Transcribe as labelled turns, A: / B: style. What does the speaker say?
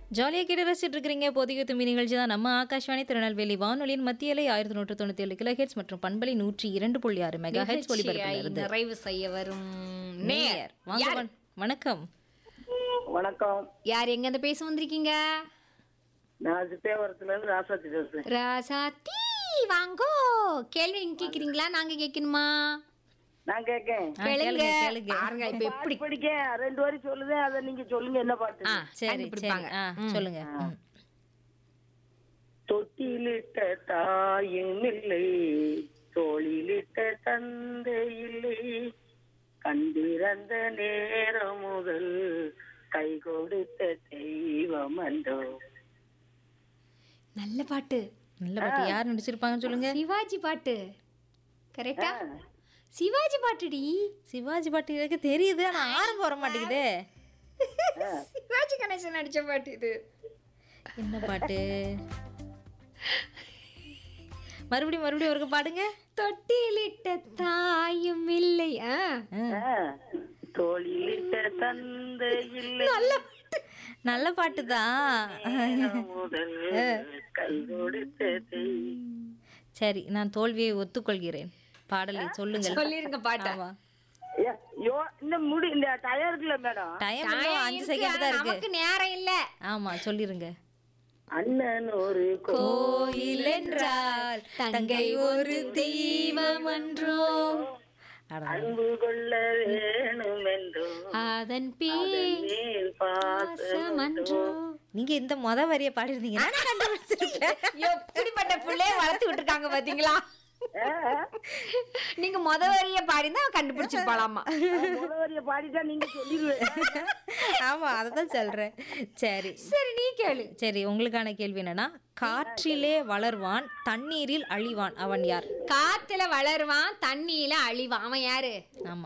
A: ஜாலியாக கேட்டு ரசிச்சுட்டு இருக்கிறீங்க பொதிகை தும்பி நிகழ்ச்சி தான் நம்ம ஆகாஷ்வாணி திருநெல்வேலி வானொலியின் மத்தியிலே ஆயிரத்தி நூற்று தொண்ணூத்தி ஏழு கிலோ ஹெட்ஸ் மற்றும் பண்பலை நூற்றி இரண்டு புள்ளி ஆறு மெகா ஹெட்ஸ்
B: நிகழ்ச்சியை
A: ஒலிபரப்பிலிருந்து
B: நிறைவு செய்ய வரும் நேர்
A: நேயர் வாங்க வண- வணக்கம்
C: வணக்கம்
B: யார் எங்க இருந்து பேச வந்திருக்கீங்க
C: நான் சித்தேவரத்துல இருந்து ராசாத்தி பேசுறேன்
B: ராசாத்தி வாங்கோ கேள்வி நீங்க கேக்குறீங்களா நாங்க கேட்கணுமா
C: நான் கேட்கேன்
A: ஆ,
B: கேளுங்க
A: கேளுங்க, கேளுங்க.
B: பாருங்க இப்ப எப்படி
C: பாட்டு படிக்கேன் ரெண்டு வரி சொல்லுதேன் அதை நீங்க சொல்லுங்க என்ன பாட்டு
B: ஆ,
A: சரி சரி
B: கண்டுபிடிப்பாங்க.
A: ஆ சொல்லுங்க ம்.
C: தொட்டிலிட்ட தாயும் இல்லை தோளிலிட்ட தந்தை இல்லை கண்டிருந்த நேரம் முதல் கை கொடுத்த தெய்வம் அன்றோ
B: நல்ல பாட்டு
A: நல்ல பாட்டு யார் நடிச்சிருப்பாங்கன்னு சொல்லுங்க
B: சிவாஜி பாட்டு கரெக்டா சிவாஜி பாட்டுடி
A: சிவாஜி பாட்டு எனக்கு தெரியுது ஆனா ஆரம்பம் வர மாட்டேங்குதே
B: சிவாஜி கணேசன் நடிச்ச பாட்டு இது
A: என்ன பாட்டு மறுபடியும் மறுபடியும் ஒருக்க பாடுங்க
B: தொட்டிலிட்ட தாயும் இல்லை ஆ.
C: ஆ, தோளிலிட்ட தந்தை இல்லை
A: நல்ல பாட்டு தான்
C: நேரம் முதல் கை கொடுத்த தெய்வம்
A: சரி நான் தோல்வியை ஒத்துக்கொள்கிறேன் பாடலை சொல்லுங்கள்
B: சொல்லிருங்க பாட்டா
A: ஆமா
C: ஏ, யோ இந்த முடி இந்த டயர் இருக்குல்ல மேடம்
A: டைம் இன்னும் அஞ்சு செகண்ட் தான் இருக்கு
B: நமக்கு நேரம் இல்ல
A: ஆமா சொல்லிருங்க
C: அண்ணன் ஒரு கோ-
A: கோயில் என்றால் தங்கை ஒரு தெய்வம் என்றோ அட,
C: அன்பு கொள்ள வேணும் என்றோ
B: அதன் பேர்
C: மேல் பாசம்
B: மன்றோ
A: நீங்க இந்த மொத வரிய பாடிருந்தீங்க நான் கண்டுபிடிச்சிருப்பேன்
B: எப்படிப்பட்ட பிள்ளைய வளர்த்து விட்டுருக்காங்க பாத்தீங்களா நீங்க முத வரிய பாடினா கண்டுபிடிச்சிருப்பாளாமா
C: முதவரிய பாடிட்டா நீங்க சொல்லிடுவீங்க
A: ஆமா அததான் சொல்றேன் சரி
B: சரி நீ கேளு
A: சரி உங்களுக்கான கேள்வி என்னன்னா காற்றிலே வளர்வான் தண்ணீரில் அழிவான் அவன் யார்
B: காத்துல வளருவான் தண்ணியில அழிவான் அவன் யாரு
A: ஆமா